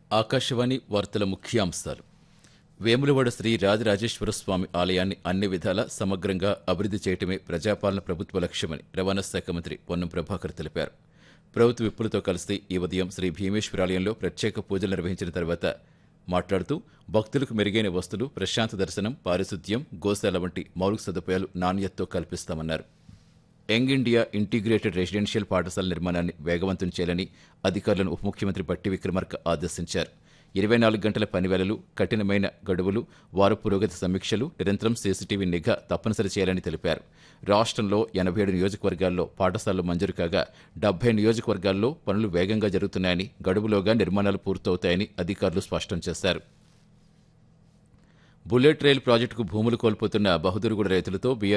ఆకాశవాణి వార్తల ముఖ్యాంశాలు వేములవాడ శ్రీ రాజరాజేశ్వర స్వామి ఆలయాన్ని అన్ని విధాలా సమగ్రంగా అభివృద్ధి చేయటమే ప్రజాపాలన ప్రభుత్వ లక్ష్యమని రవాణా శాఖ మంత్రి పొన్నం ప్రభాకర్ తెలిపారు ప్రభుత్వ విప్పులతో కలిసి ఈ ఉదయం శ్రీ భీమేశ్వరాలయంలో ప్రత్యేక పూజలు నిర్వహించిన తర్వాత మాట్లాడుతూ భక్తులకు మెరుగైన వస్తువులు ప్రశాంత దర్శనం పారిశుద్ధ్యం గోశాల వంటి మౌలిక సదుపాయాలు నాణ్యతతో కల్పిస్తామన్నారు యంగ్ ఇండియా ఇంటిగ్రేటెడ్ రెసిడెన్షియల్ పాఠశాల నిర్మాణాన్ని వేగవంతం చేయాలని అధికారులను ఉప ముఖ్యమంత్రి పట్టి విక్రమార్క ఆదేశించారు ఇరవై నాలుగు గంటల పనివేళలు కఠినమైన గడువులు వార పురోగతి సమీక్షలు నిరంతరం సీసీటీవీ నిఘా తప్పనిసరి చేయాలని తెలిపారు రాష్ట్రంలో ఎనభై ఏడు నియోజకవర్గాల్లో పాఠశాలలు మంజూరు కాగా డెబ్బై నియోజకవర్గాల్లో పనులు వేగంగా జరుగుతున్నాయని గడువులోగా నిర్మాణాలు పూర్తవుతాయని అధికారులు స్పష్టం చేశారు బుల్లెట్ రైల్ ప్రాజెక్టుకు భూములు కోల్పోతున్న బహదూర్గూడ రైతులతో బీఆర్